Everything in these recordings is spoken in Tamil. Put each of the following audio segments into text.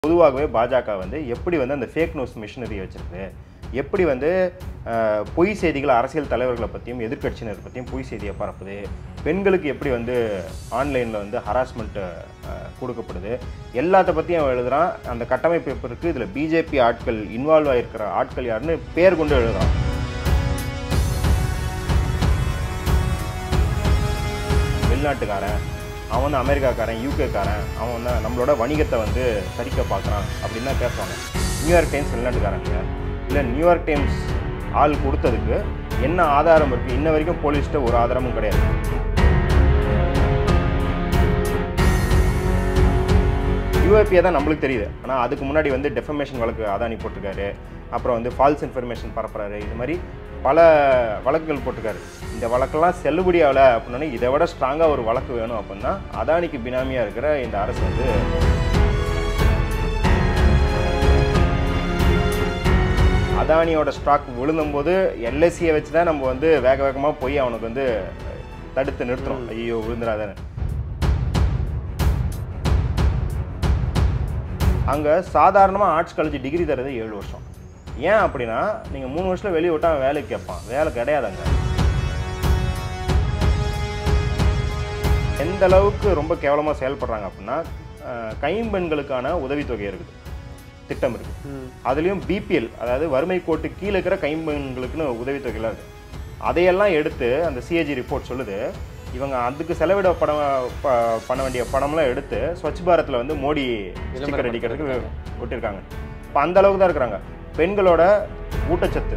பொதுவாகவே பாஜக வந்து எப்படி வந்து அந்த ஃபேக் நியூஸ் மிஷினரி வச்சிருக்கு எப்படி வந்து அஹ், பொய் செய்திகளை அரசியல் தலைவர்களை பற்றியும் எதிர்க்கட்சியினர் பற்றியும் பொய் செய்தியை பரப்புது பெண்களுக்கு எப்படி வந்து ஆன்லைனில் வந்து ஹராஸ்மெண்ட் கொடுக்கப்படுது எல்லாத்த பற்றியும் அவன் எழுதுறான் அந்த கட்டமைப்பு எப்படி இருக்குது இதில் பிஜேபி ஆட்கள் இன்வால்வ் ஆகிருக்கிற ஆட்கள் யாருன்னு பேர் கொண்டு எழுதுறான் வெளிநாட்டுக்காரன் அவன் வந்து அமெரிக்காக்காரன் யூகேக்காரன் அவன் வந்து நம்மளோட வணிகத்தை வந்து சரிக்க பார்க்குறான் அப்படின்னு தான் பேசுவாங்க நியூயார்க் டைம்ஸ் வெளிநாட்டுக்காரன் இல்லையா இல்லை நியூயார்க் டைம்ஸ் ஆள் கொடுத்ததுக்கு என்ன ஆதாரம் இருக்குது இன்ன வரைக்கும் போலீஸ்கிட்ட ஒரு ஆதாரமும் கிடையாது யூஏபியை தான் நம்மளுக்கு தெரியுது ஆனால் அதுக்கு முன்னாடி வந்து டெஃபமேஷன் வழக்கு அதானி போட்டிருக்காரு அப்புறம் வந்து ஃபால்ஸ் இன்ஃபர்மேஷன் பரப்புறாரு இது மாதிரி பல வழக்குகள் போட்டிருக்காரு இந்த வழக்கெல்லாம் செல்லுபடி ஆகலை அப்படின்னா இதை விட ஸ்ட்ராங்காக ஒரு வழக்கு வேணும் அப்படின்னா அதானிக்கு பினாமியாக இருக்கிற இந்த அரசு வந்து அதானியோட ஸ்டாக் விழுந்தும்போது எல்ஐசியை வச்சு தான் நம்ம வந்து வேக வேகமாக போய் அவனுக்கு வந்து தடுத்து நிறுத்துறோம் ஐயோ விழுந்துடாதான்னு அங்கே சாதாரணமாக ஆர்ட்ஸ் காலேஜ் டிகிரி தரது ஏழு வருஷம் ஏன் அப்படின்னா நீங்கள் மூணு வருஷத்தில் வெளியே விட்டா அவன் வேலைக்கு கேட்பான் வேலை கிடையாது அங்கே எந்த அளவுக்கு ரொம்ப கேவலமாக செயல்படுறாங்க அப்படின்னா அஹ், கைம்பெண்களுக்கான உதவித்தொகை இருக்குது திட்டம் இருக்குது அதுலேயும் பிபிஎல் அதாவது வறுமை கோட்டு கீழே இருக்கிற கைம்பெண்களுக்குன்னு உதவித்தொகைலாம் இருக்குது அதையெல்லாம் எடுத்து அந்த சிஏஜி ரிப்போர்ட் சொல்லுது இவங்க அதுக்கு செலவிட படம் ப- பண்ண வேண்டிய பணம்லாம் எடுத்து ஸ்வச் பாரத்தில் வந்து மோடி ஸ்டிக்கர் அடிக்கிறதுக்கு விட்டுருக்காங்க இப்போ அந்த அளவுக்கு தான் இருக்கிறாங்க பெண்களோட ஊட்டச்சத்து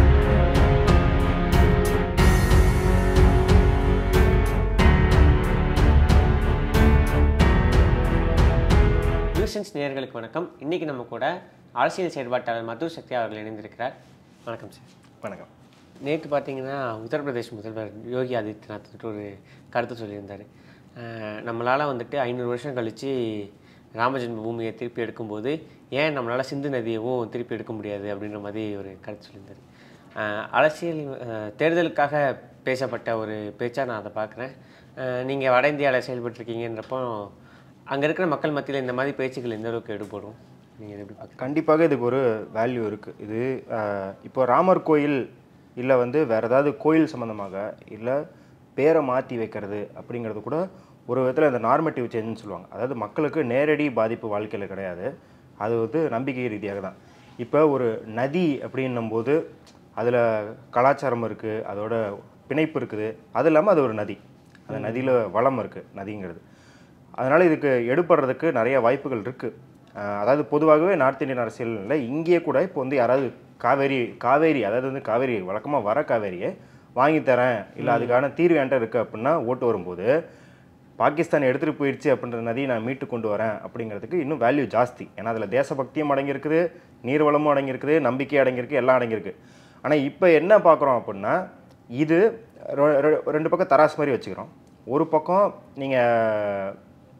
நியூசன்ஸ் நேயர்களுக்கு வணக்கம் இன்னைக்கு நம்ம கூட அரசியல் செயற்பாட்டாளர் மது சக்தி அவர்கள் இணைந்திருக்கிறார் வணக்கம் சார் வணக்கம் நேற்று பார்த்தீங்கன்னா உத்தரப்பிரதேஷ் முதல்வர் யோகி ஆதித்யநாத் வந்துட்டு ஒரு கருத்து சொல்லியிருந்தார் நம்மளால் வந்துட்டு ஐநூறு வருஷம் கழித்து ராமஜென்ம பூமியை திருப்பி எடுக்கும்போது ஏன் நம்மளால் சிந்து நதியவும் திருப்பி எடுக்க முடியாது அப்படின்ற மாதிரி ஒரு கருத்து சொல்லியிருந்தார் அஹ், அரசியல் அஹ், தேர்தலுக்காக பேசப்பட்ட ஒரு பேச்சாக நான் அதை பார்க்குறேன் நீங்கள் வட இந்தியாவில் செயல்பட்டுருக்கீங்கன்றப்போ அங்கே இருக்கிற மக்கள் மத்தியில் இந்த மாதிரி பேச்சுக்கள் எந்த அளவுக்கு எடுபடும் நீங்கள் எப்படி பார்க்குறீங்க கண்டிப்பாக இதுக்கு ஒரு வேல்யூ இருக்குது இது அஹ், இப்போ ராமர் கோயில் இல்லை வந்து வேறு ஏதாவது கோயில் சம்மந்தமாக இல்லை பேரை மாற்றி வைக்கிறது அப்படிங்கிறது கூட ஒரு விதத்தில் இந்த நார்மேட்டிவ் சேஞ்சுன்னு சொல்லுவாங்க அதாவது மக்களுக்கு நேரடி பாதிப்பு வாழ்க்கையில் கிடையாது அது வந்து நம்பிக்கை ரீதியாக தான் இப்போ ஒரு நதி அப்படின்னும்போது அதில் கலாச்சாரம் இருக்குது அதோட பிணைப்பு இருக்குது அது இல்லாமல் அது ஒரு நதி அந்த நதியில் வளம் இருக்குது நதிங்கிறது அதனால் இதுக்கு எடுப்படுறதுக்கு நிறைய வாய்ப்புகள் இருக்குது அதாவது பொதுவாகவே நார்த் இந்தியன் அரசியலில் இங்கேயே கூட இப்போ வந்து யாராவது காவேரி காவேரி அதாவது வந்து காவேரி வழக்கமாக வர காவேரியை வாங்கி தரேன் இல்லை அதுக்கான தீர்வு என்கிட்ட இருக்குது அப்படின்னா ஓட்டு வரும்போது பாகிஸ்தான் எடுத்துகிட்டு போயிடுச்சு அப்படின்ற நதியை நான் மீட்டு கொண்டு வரேன் அப்படிங்கிறதுக்கு இன்னும் வேல்யூ ஜாஸ்தி ஏன்னா அதில் தேசபக்தியும் அடங்கியிருக்குது நீர்வளமும் அடங்கியிருக்குது நம்பிக்கை அடங்கியிருக்கு எல்லாம் அடங்கியிருக்கு ஆனால் இப்போ என்ன பார்க்குறோம் அப்படின்னா இது ரெ- ரெ- ரெண்டு பக்கம் தராசு மாதிரி வச்சுக்கிறோம் ஒரு பக்கம் நீங்கள்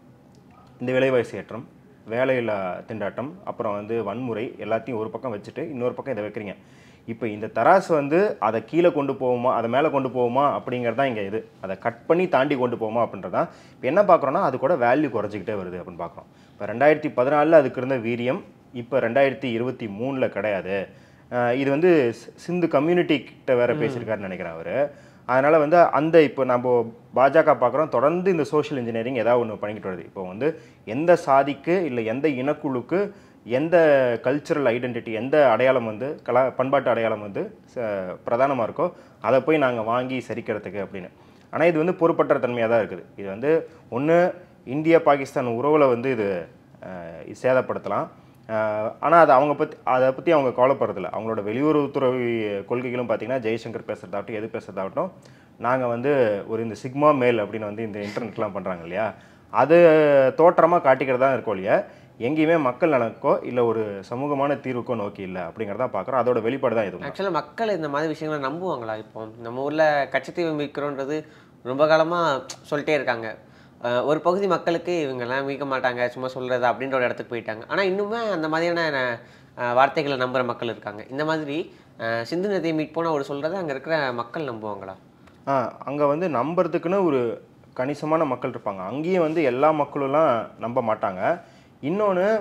இந்த விலைவாசி ஏற்றம் வேலையில்லா திண்டாட்டம் அப்புறம் வந்து வன்முறை எல்லாத்தையும் ஒரு பக்கம் வச்சுட்டு இன்னொரு பக்கம் இதை வைக்கிறீங்க இப்போ இந்த தராசு வந்து அதை கீழே கொண்டு போவோமா அதை மேலே கொண்டு போவோமா அப்படிங்கிறது தான் இங்கே இது அதை கட் பண்ணி தாண்டி கொண்டு போவோமா அப்படின்றது தான் இப்போ என்ன பார்க்குறோன்னா அது கூட வேல்யூ குறைஞ்சிக்கிட்டே வருது அப்படின்னு பார்க்குறோம் இப்போ ரெண்டாயிரத்தி பதினாலில் அதுக்கு இருந்த வீரியம் இப்போ ரெண்டாயிரத்தி இருபத்தி மூணில் கிடையாது அஹ் இது வந்து சி- சிந்து கம்யூனிட்டி கிட்ட வேற பேசியிருக்காருன்னு நினைக்கிறேன் அவர் அதனால் வந்து அந்த இப்போ நம்ம பாஜக பார்க்குறோம் தொடர்ந்து இந்த சோஷியல் இன்ஜினியரிங் ஏதாவது ஒன்று பண்ணிக்கிட்டு வருது இப்போ வந்து எந்த சாதிக்கு இல்லை எந்த இனக்குழுக்கு எந்த கல்ச்சுரல் ஐடென்டிட்டி எந்த அடையாளம் வந்து கலா பண்பாட்டு அடையாளம் வந்து பிரதானமாக இருக்கோ அதை போய் நாங்கள் வாங்கி சரிக்கிறதுக்கு அப்படின்னு ஆனால் இது வந்து பொறுப்பற்ற தன்மையாக தான் இருக்குது இது வந்து ஒன்று இந்தியா பாகிஸ்தான் உறவில் வந்து இது அஹ், இது சேதப்படுத்தலாம் ஆனால் அது அவங்க பற்றி அதை பற்றி அவங்க கவலைப்படுறதில்ல அவங்களோட வெளியுறவுத்துறை கொள்கைகளும் பார்த்தீங்கன்னா ஜெய்சங்கர் பேசுகிறதாகட்டும் எது பேசுகிறதாகட்டும் நாங்கள் வந்து ஒரு இந்த சிக்மா மேல் அப்படின்னு வந்து இந்த இன்டர்நெட்லாம் பண்ணுறாங்க இல்லையா அது தோற்றமாக காட்டிக்கிறதா இருக்கோம் இல்லையா எங்கேயுமே மக்கள் நலனுக்கோ இல்லை ஒரு சமூகமான தீர்வுக்கோ நோக்கி இல்லை அப்படிங்கிறத பார்க்குறோம் அதோட வெளிப்பாடு தான் இதுவும் ஆக்சுவலாக மக்கள் இந்த மாதிரி விஷயங்களை நம்புவாங்களா இப்போ நம்ம ஊரில் கட்சித்தீவு மீட்கிறோன்றது ரொம்ப காலமாக சொல்லிட்டே இருக்காங்க அஹ் ஒரு பகுதி மக்களுக்கு இவங்கெல்லாம் மீட்க மாட்டாங்க சும்மா சொல்கிறது அப்படின்ற ஒரு இடத்துக்கு போயிட்டாங்க ஆனால் இன்னுமே அந்த மாதிரியான அஹ், வார்த்தைகளை நம்புகிற மக்கள் இருக்காங்க இந்த மாதிரி அஹ், சிந்து நதியை மீட் போனால் அவர் சொல்கிறத அங்கே இருக்கிற மக்கள் நம்புவாங்களா ஆ அங்கே வந்து நம்புறதுக்குன்னு ஒரு கணிசமான மக்கள் இருப்பாங்க அங்கேயும் வந்து எல்லா மக்களும்லாம் நம்ப மாட்டாங்க இன்னொன்று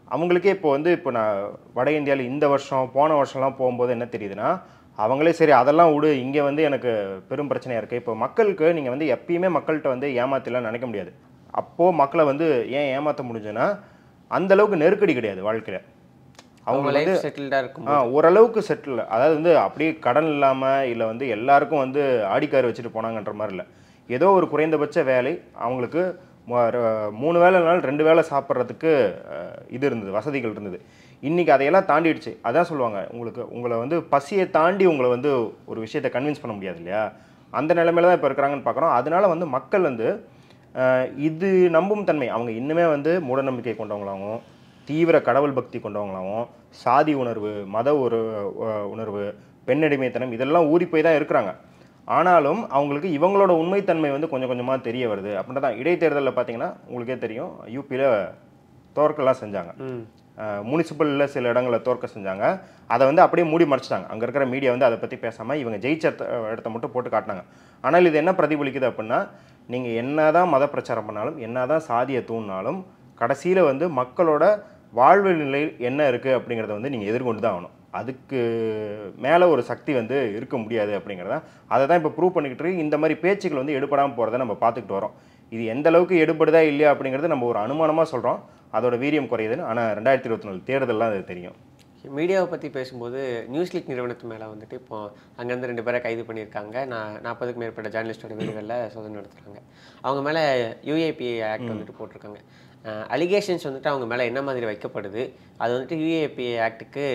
அவங்களுக்கே இப்போ வந்து இப்போ நான் வட இந்தியாவில் இந்த வருஷம் போன வருஷம்லாம் போகும்போது என்ன தெரியுதுன்னா அவங்களே சரி அதெல்லாம் விடு இங்கே வந்து எனக்கு பெரும் பிரச்சனையாக இருக்குது இப்போ மக்களுக்கு நீங்கள் வந்து எப்பயுமே மக்கள்கிட்ட வந்து ஏமாத்திலாம் நினைக்க முடியாது அப்போது மக்களை வந்து ஏன் ஏமாற்ற முடிஞ்சுன்னா அந்த அளவுக்கு நெருக்கடி கிடையாது வாழ்க்கையில் அவங்க அவங்க லைஃப் செட்டில்டாக இருக்கும் ஆ ஓரளவுக்கு செட்டில் அதாவது வந்து அப்படியே கடன் இல்லாமல் இல்லை வந்து எல்லாருக்கும் வந்து ஆடிக்கார் வச்சுட்டு போனாங்கன்ற மாதிரி இல்லை ஏதோ ஒரு குறைந்தபட்ச வேலை அவங்களுக்கு மு- ர- மூணு வேலைனாலும் ரெண்டு வேளை சாப்பிட்றதுக்கு அஹ், இது இருந்தது வசதிகள் இருந்தது இன்றைக்கி அதையெல்லாம் தாண்டிடுச்சு அதான் சொல்லுவாங்க உங்களுக்கு உங்களை வந்து பசியை தாண்டி உங்களை வந்து ஒரு விஷயத்தை கன்வின்ஸ் பண்ண முடியாது இல்லையா அந்த நிலைமையில தான் இப்போ இருக்கிறாங்கன்னு பார்க்குறோம் அதனால வந்து மக்கள் வந்து அஹ், இது நம்பும் தன்மை அவங்க இன்னுமே வந்து மூடநம்பிக்கை கொண்டவங்களாகவும் தீவிர கடவுள் பக்தி கொண்டவங்களாகவும் சாதி உணர்வு மத ஒரு அஹ், உணர்வு பெண்ணடிமைத்தனம் இதெல்லாம் ஊறி போய் தான் இருக்கிறாங்க ஆனாலும் அவங்களுக்கு இவங்களோட உண்மைத்தன்மை வந்து கொஞ்சம் கொஞ்சமாக தெரிய வருது அப்படின்றதான் இடைத்தேர்தலில் பார்த்தீங்கன்னா உங்களுக்கே தெரியும் யூபியில் தோற்கெல்லாம் செஞ்சாங்க ம் முனிசிபலில் சில இடங்களில் தோற்க செஞ்சாங்க அதை வந்து அப்படியே மூடி மறைச்சிட்டாங்க அங்கே இருக்கிற மீடியா வந்து அதை பற்றி பேசாமல் இவங்க ஜெயிச்ச இடத்த- இடத்த மட்டும் போட்டு காட்டினாங்க ஆனால் இது என்ன பிரதிபலிக்குது அப்படின்னா நீங்கள் என்னதான் மத பிரச்சாரம் பண்ணாலும் என்னதான் சாதியை தூண்டினாலும் கடைசியில் வந்து மக்களோட வாழ்வு நிலை என்ன இருக்குது அப்படிங்கிறத வந்து நீங்கள் எதிர்கொண்டு தான் ஆகணும் அதுக்கு மேலே ஒரு சக்தி வந்து இருக்க முடியாது அப்படிங்கிறத அதை தான் இப்போ ப்ரூவ் பண்ணிக்கிட்டு இருக்கு இந்த மாதிரி பேச்சுக்கள் வந்து எடுபடாமல் போகிறத நம்ம பார்த்துக்கிட்டு வரோம் இது எந்த அளவுக்கு எடுபடுதா இல்லையா அப்படிங்கிறது நம்ம ஒரு அனுமானமாக சொல்கிறோம் அதோட வீரியம் குறையுதுன்னு ஆனால் ரெண்டாயிரத்தி இருபத்தி நாலு தேர்தல்லாம் அது தெரியும் மீடியாவை பற்றி பேசும்போது நியூஸ் லீக் நிறுவனத்து மேலே வந்துட்டு இப்போ அங்கேருந்து ரெண்டு பேரை கைது பண்ணியிருக்காங்க நான் நாற்பதுக்கு மேற்பட்ட ஜேர்னலிஸ்டோட வீடுகளில் சோதனை நடத்துகிறாங்க அவங்க மேலே யூஏபிஏ ஆக்ட் வந்துட்டு போட்டிருக்காங்க அலிகேஷன்ஸ் வந்துட்டு அவங்க மேலே என்ன மாதிரி வைக்கப்படுது அது வந்துட்டு யூஏபிஏ ஆக்ட்டுக்கு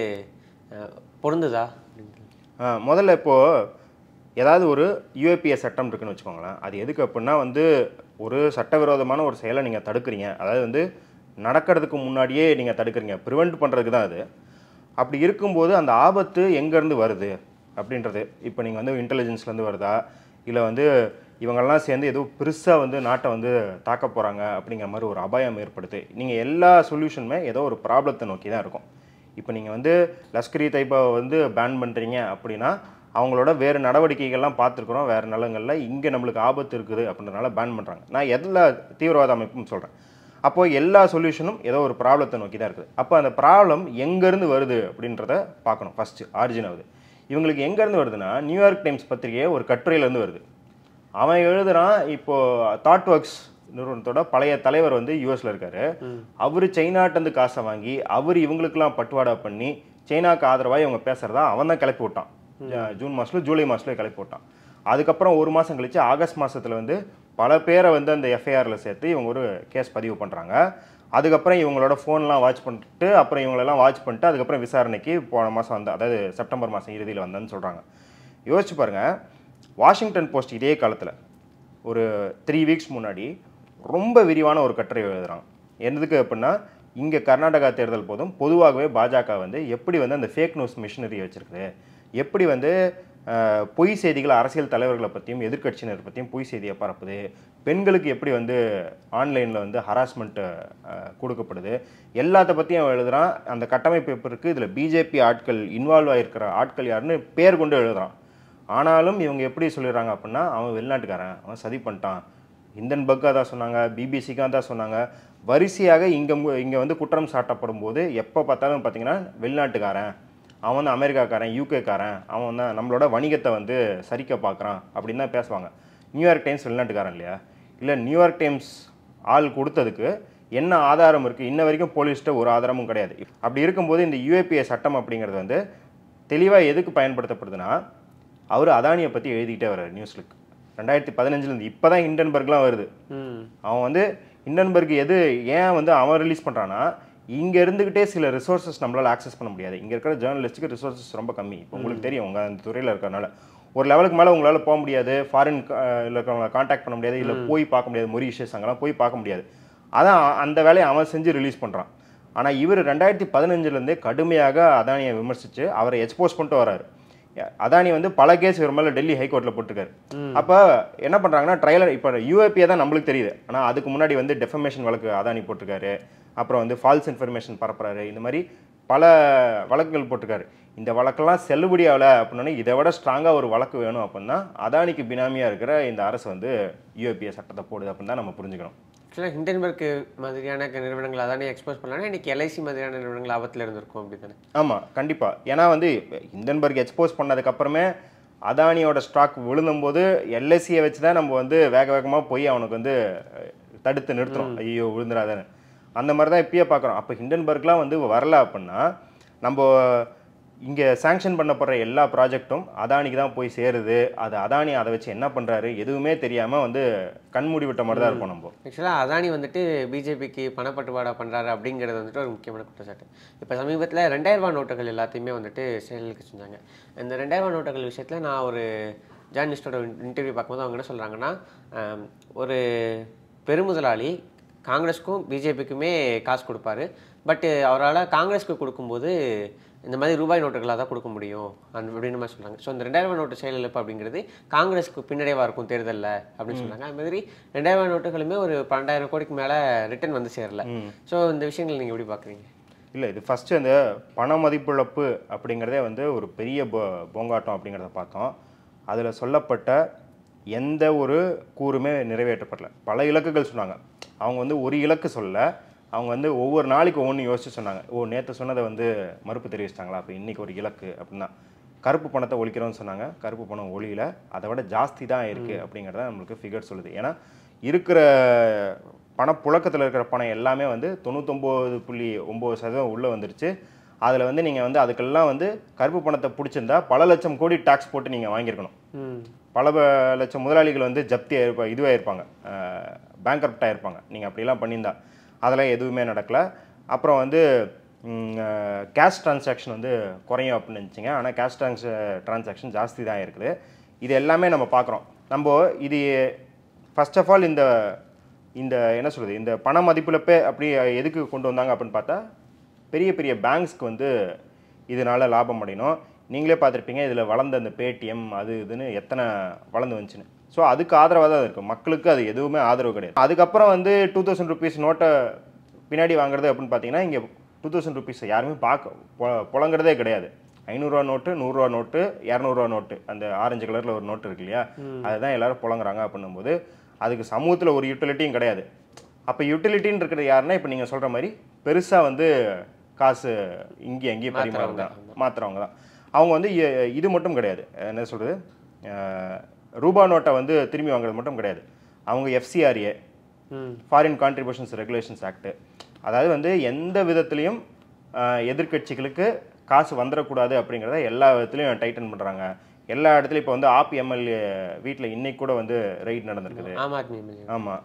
பொருந்துதா அப்படின்னு ஆ, முதல்ல இப்போது ஏதாவது ஒரு யூஏபிஏ சட்டம் இருக்குன்னு வச்சுக்கோங்களேன் அது எதுக்கு அப்படின்னா வந்து ஒரு சட்டவிரோதமான ஒரு செயலை நீங்கள் தடுக்கிறீங்க அதாவது வந்து நடக்கிறதுக்கு முன்னாடியே நீங்கள் தடுக்கிறீங்க ப்ரிவெண்ட் பண்ணுறதுக்கு தான் அது அப்படி இருக்கும்போது அந்த ஆபத்து எங்கேருந்து வருது அப்படின்றது இப்போ நீங்கள் வந்து இன்டெலிஜென்ஸ்லேருந்து வருதா இல்லை வந்து இவங்கெல்லாம் சேர்ந்து ஏதோ பெருசாக வந்து நாட்டை வந்து தாக்க போகிறாங்க அப்படிங்கிற மாதிரி ஒரு அபாயம் ஏற்படுது நீங்கள் எல்லா சொல்யூஷனுமே ஏதோ ஒரு ப்ராப்ளத்தை நோக்கி தான் இருக்கும் இப்போ நீங்கள் வந்து லஷ்கர் இ தைபாவை வந்து பேன் பண்ணுறீங்க அப்படின்னா அவங்களோட வேறு நடவடிக்கைகள்லாம் பார்த்துருக்குறோம் வேறு நிலங்களில் இங்கே நம்மளுக்கு ஆபத்து இருக்குது அப்படின்றனால பேன் பண்ணுறாங்க நான் எல்லா தீவிரவாத அமைப்பும் சொல்கிறேன் அப்போது எல்லா சொல்யூஷனும் ஏதோ ஒரு ப்ராப்ளத்தை நோக்கி தான் இருக்குது அப்போ அந்த ப்ராப்ளம் எங்கேருந்து வருது அப்படின்றத பார்க்கணும் ஃபஸ்ட்டு ஆரிஜின் ஆகுது இவங்களுக்கு எங்கேருந்து வருதுன்னா நியூயார்க் டைம்ஸ் பத்திரிகையே ஒரு கட்டுரையிலேருந்து வருது அவன் எழுதுறான் இப்போ தாட் ஒர்க்ஸ் நிறுவனத்தோட பழைய தலைவர் வந்து யூஎஸ்ல இருக்காரு அவர் சைனாட்டேருந்து காசை வாங்கி அவர் இவங்களுக்கெல்லாம் பட்டுவாடா பண்ணி சைனாக்கு ஆதரவாக இவங்க பேசுறதா அவன் தான் கிளப்பி விட்டான் ஜ- ஜூன் மாசத்துல ஜூலை மாசத்துல கிளப்பி விட்டான் அதுக்கப்புறம் ஒரு மாதம் கழிச்சு ஆகஸ்ட் மாசத்துல வந்து பல பேரை வந்து அந்த எஃப்ஐஆரில் சேர்த்து இவங்க ஒரு கேஸ் பதிவு பண்ணுறாங்க அதுக்கப்புறம் இவங்களோட ஃபோன்லாம் வாட்ச் பண்ணிட்டு அப்புறம் இவங்களெல்லாம் வாட்ச் பண்ணிட்டு அதுக்கப்புறம் விசாரணைக்கு போன மாதம் வந்த அதாவது செப்டம்பர் மாதம் இறுதியில் வந்தேன்னு சொல்கிறாங்க யோசிச்சு பாருங்க வாஷிங்டன் போஸ்ட் இதே காலத்தில் ஒரு த்ரீ வீக்ஸ் முன்னாடி ரொம்ப விரிவான ஒரு கட்டுரை எழுதுறான் எதுக்கு அப்படின்னா இங்கே கர்நாடகா தேர்தல் போதும் பொதுவாகவே பாஜக வந்து எப்படி வந்து அந்த ஃபேக் நியூஸ் மிஷினரி வச்சிருக்குது எப்படி வந்து அஹ், பொய் செய்திகள் அரசியல் தலைவர்களை பற்றியும் எதிர்க்கட்சியினர் பற்றியும் பொய் செய்தியை பரப்புது பெண்களுக்கு எப்படி வந்து ஆன்லைனில் வந்து ஹராஸ்மெண்ட் கொடுக்கப்படுது எல்லாத்த பற்றியும் அவன் எழுதுறான் அந்த கட்டமைப்பு எப்படி இருக்குது இதில் பிஜேபி ஆட்கள் இன்வால்வ் ஆகிருக்கிற ஆட்கள் யாருன்னு பேர் கொண்டு எழுதுறான் ஆனாலும் இவங்க எப்படி சொல்லிடுறாங்க அப்படின்னா அவன் வெளிநாட்டுக்காரன் அவன் சதி பண்ணிட்டான் இந்தன் பக்காக தான் சொன்னாங்க பிபிசிக்காக தான் சொன்னாங்க வரிசையாக இங்கே இங்கே வந்து குற்றம் சாட்டப்படும் போது எப்போ பார்த்தாலும் பார்த்தீங்கன்னா வெளிநாட்டுக்காரன் அவன் வந்து அமெரிக்காக்காரன் யூகேக்காரன் அவன் தான் நம்மளோட வணிகத்தை வந்து சரிக்க பார்க்குறான் அப்படின்னு தான் பேசுவாங்க நியூயார்க் டைம்ஸ் வெளிநாட்டுக்காரன் இல்லையா இல்லை நியூயார்க் டைம்ஸ் ஆள் கொடுத்ததுக்கு என்ன ஆதாரம் இருக்குது இன்ன வரைக்கும் போலீஸ்கிட்ட ஒரு ஆதாரமும் கிடையாது அப்படி இருக்கும்போது இந்த யூஏபிஏ சட்டம் அப்படிங்கிறது வந்து தெளிவாக எதுக்கு பயன்படுத்தப்படுதுன்னா அவர் அதானியை பற்றி எழுதிக்கிட்டே வர்றாரு நியூஸ்லுக்கு ரெண்டாயிரத்தி பதினஞ்சுலேருந்து இப்போ தான் ஹிண்டன்பர்க்லாம் வருது ம் அவன் வந்து ஹிண்டன்பர்க் எது ஏன் வந்து அவன் ரிலீஸ் பண்ணுறான்னா இங்கே இருந்துக்கிட்டே சில ரிசோர்ஸஸ் நம்மளால் ஆக்சஸ் பண்ண முடியாது இங்கே இருக்கிற ஜேர்னலிஸ்ட்டுக்கு ரிசோர்ஸஸ் ரொம்ப கம்மி இப்போ உங்களுக்கு தெரியும் உங்கள் அந்த துறையில் இருக்கிறனால ஒரு லெவலுக்கு மேலே உங்களால் போக முடியாது ஃபாரின் இருக்கிறவங்களை காண்டாக்ட் பண்ண முடியாது இல்லை போய் பார்க்க முடியாது மொரிஷியஸ் அங்கெல்லாம் போய் பார்க்க முடியாது அதான் அந்த வேலையை அவன் செஞ்சு ரிலீஸ் பண்ணுறான் ஆனால் இவர் ரெண்டாயிரத்தி பதினஞ்சுலேருந்தே கடுமையாக அதானியை விமர்சித்து அவரை எக்ஸ்போஸ் பண்ணிட்டு வராரு அதானி வந்து பல கேஸ் இவர் மேலே டெல்லி ஹைகோர்ட்டில் போட்டிருக்காரு அப்போ என்ன பண்ணுறாங்கன்னா ட்ரையலர் இப்போ யூஏபிஏ தான் நம்மளுக்கு தெரியுது ஆனால் அதுக்கு முன்னாடி வந்து டெஃபமேஷன் வழக்கு அதானி போட்டிருக்காரு அப்புறம் வந்து ஃபால்ஸ் இன்ஃபர்மேஷன் பரப்புறாரு இந்த மாதிரி பல வழக்குகள் போட்டிருக்காரு இந்த வழக்கெல்லாம் செல்லுபடி ஆகலை அப்படின்னா இதை விட ஸ்ட்ராங்காக ஒரு வழக்கு வேணும் அப்படின்னா அதானிக்கு பினாமியாக இருக்கிற இந்த அரசு வந்து யூஏபிஏ சட்டத்தை போடுது அப்படின்னு தான் நம்ம புரிஞ்சுக்கணும் ஆக்சுவலாக ஹிண்டன்பர்க் மாதிரியான க- நிறுவனங்கள் அதானே எக்ஸ்போஸ் பண்ணலாம் இன்னைக்கு எல்ஐசி மாதிரியான நிறுவனங்கள் ஆபத்தில் இருந்திருக்கும் அப்படி தானே ஆமாம் கண்டிப்பாக ஏன்னா வந்து இந்தன்பர்க் எக்ஸ்போஸ் பண்ணதுக்கப்புறமே அதானியோட ஸ்டாக் விழுந்தும்போது எல்எஸ்சியை வச்சு தான் நம்ம வந்து வேக வேகமாக போய் அவனுக்கு வந்து அஹ், தடுத்து நிறுத்துறோம் ஐயோ விழுந்துடாதான்னு அந்த மாதிரி தான் இப்பயே பார்க்குறோம் அப்போ ஹிண்டன்பர்க்லாம் வந்து வரல அப்படின்னா நம்ம இங்கே சாங்ஷன் பண்ணப்படுற எல்லா ப்ராஜெக்ட்டும் அதானிக்கு தான் போய் சேருது அது அதானி அதை வச்சு என்ன பண்ணுறாரு எதுவுமே தெரியாமல் வந்து கண்மூடி விட்ட மாதிரி தான் இருப்போம் நம்ம ஆக்சுவலாக அதானி வந்துட்டு பிஜேபிக்கு பணப்பட்டுவாடா பண்ணுறாரு அப்படிங்கிறது வந்துட்டு ஒரு முக்கியமான குற்றச்சாட்டு இப்போ சமீபத்தில் ரெண்டாயிரம் ரூபாய் நோட்டுகள் எல்லாத்தையுமே வந்துட்டு செயலுக்கு செஞ்சாங்க இந்த ரெண்டாயிரம் ரூபாய் நோட்டுகள் விஷயத்தில் நான் ஒரு ஜேர்னலிஸ்டோட இன்டர்வியூ பார்க்கும்போது அவங்க என்ன சொல்கிறாங்கன்னா ஒரு பெருமுதலாளி காங்கிரஸுக்கும் பிஜேபிக்குமே காசு கொடுப்பாரு பட்டு அவரால் காங்கிரஸ்க்கு கொடுக்கும்போது இந்த மாதிரி ரூபாய் நோட்டுகளாக தான் கொடுக்க முடியும் அந்த அப்படின்னு மாதிரி சொல்கிறாங்க ஸோ இந்த ரெண்டாயிரம் ரூபாய் நோட்டு செயலிழப்பு அப்படிங்கிறது காங்கிரஸுக்கு பின்னடைவாக இருக்கும் தேர்தலில் அப்படின்னு சொன்னாங்க அது மாதிரி ரெண்டாயிரம் ரூபாய் நோட்டுகளுமே ஒரு பன்னெண்டாயிரம் கோடிக்கு மேலே ரிட்டர்ன் வந்து சேரல ஸோ இந்த விஷயங்கள் நீங்கள் எப்படி பார்க்குறீங்க இல்லை இது ஃபஸ்ட்டு அந்த பண மதிப்பிழப்பு அப்படிங்கிறதே வந்து ஒரு பெரிய பொ பொங்காட்டம் அப்படிங்கிறத பார்த்தோம் அதில் சொல்லப்பட்ட எந்த ஒரு கூறுமே நிறைவேற்றப்படல பல இலக்குகள் சொன்னாங்க அவங்க வந்து ஒரு இலக்கு சொல்ல அவங்க வந்து ஒவ்வொரு நாளைக்கு ஒவ்வொன்று யோசிச்சு சொன்னாங்க ஓ நேற்று சொன்னதை வந்து மறுப்பு தெரிவிச்சிட்டாங்களா அப்போ இன்றைக்கி ஒரு இலக்கு அப்படின்னா கருப்பு பணத்தை ஒழிக்கிறோம்னு சொன்னாங்க கருப்பு பணம் ஒழியல அதை விட ஜாஸ்தி தான் இருக்குது அப்படிங்கிறத நம்மளுக்கு ஃபிகர் சொல்லுது ஏன்னா இருக்கிற பணப்புழக்கத்தில் இருக்கிற பணம் எல்லாமே வந்து தொண்ணூத்தொம்பது புள்ளி ஒம்பது சதவீதம் உள்ளே வந்துருச்சு அதில் வந்து நீங்கள் வந்து அதுக்கெல்லாம் வந்து கருப்பு பணத்தை பிடிச்சிருந்தா பல லட்சம் கோடி டாக்ஸ் போட்டு நீங்கள் வாங்கியிருக்கணும் ம் பல ப- லட்சம் முதலாளிகள் வந்து ஜப்தி ஆயிருப்பா இதுவாக இருப்பாங்க பேங்க்ரப்டாக இருப்பாங்க நீங்கள் அப்படிலாம் பண்ணியிருந்தா அதெல்லாம் எதுவுமே நடக்கல அப்புறம் வந்து கேஷ் டிரான்சாக்ஷன் வந்து குறையும் அப்படின்னு நினச்சிங்க ஆனால் கேஷ் ட்ரான்ஸ் டிரான்சாக்ஷன் ஜாஸ்தி தான் இருக்குது இது எல்லாமே நம்ம பார்க்குறோம் நம்ம இது ஃபர்ஸ்ட் ஆஃப் ஆல் இந்த இந்த என்ன சொல்கிறது இந்த பண மதிப்பிழப்பே அப்படி எதுக்கு கொண்டு வந்தாங்க அப்படின்னு பார்த்தா பெரிய பெரிய பேங்க்ஸ்க்கு வந்து இதனால லாபம் அடையணும் நீங்களே பார்த்துருப்பீங்க இதில் வளர்ந்த அந்த பேடிஎம் அது இதுன்னு எத்தனை வளர்ந்து வந்துச்சுன்னு ஸோ அதுக்கு ஆதரவாக தான் இருக்கும் மக்களுக்கு அது எதுவுமே ஆதரவு கிடையாது அதுக்கப்புறம் வந்து டூ தௌசண்ட் ருபீஸ் நோட்டை பின்னாடி வாங்குறது அப்படின்னு பார்த்தீங்கன்னா இங்கே டூ தௌசண்ட் ருபீஸ் யாருமே பார்க்க பொ- புழங்குறதே கிடையாது ஐநூறுரூவா நோட்டு நூறுரூவா நோட்டு இரநூறுவா நோட்டு அந்த ஆரஞ்சு கலரில் ஒரு நோட்டு இருக்கு இல்லையா அதுதான் எல்லாரும் புழங்குறாங்க அப்படின்னும்போது அதுக்கு சமூகத்தில் ஒரு யூட்டிலிட்டியும் கிடையாது அப்போ யூட்டிலிட்டின்னு இருக்கிறது யாருன்னா இப்போ நீங்கள் சொல்கிற மாதிரி பெருசாக வந்து காசு இங்கே அங்கேயும் பரிமாறுறது தான் மாத்துறவங்க தான் அவங்க வந்து இ- இது மட்டும் கிடையாது என்ன சொல்கிறது ரூபா நோட்டை வந்து திரும்பி வாங்குறது மட்டும் கிடையாது அவங்க எஃப்சிஆர்ஏ ம் ஃபாரின் கான்ட்ரிபியூஷன்ஸ் ரெகுலேஷன்ஸ் ஆக்ட் அதாவது வந்து எந்த விதத்துலையும் எதிர்க்கட்சிகளுக்கு காசு வந்துடக்கூடாது அப்படிங்கிறத எல்லா விதத்துலையும் டைட்டன் பண்ணுறாங்க எல்லா இடத்துலையும் இப்போ வந்து ஆப் எம்எல்ஏ வீட்டில் இன்னைக்கு கூட வந்து ரைட் நடந்திருக்குது ஆம் ஆத்மி எம்எல்ஏ ஆமாம்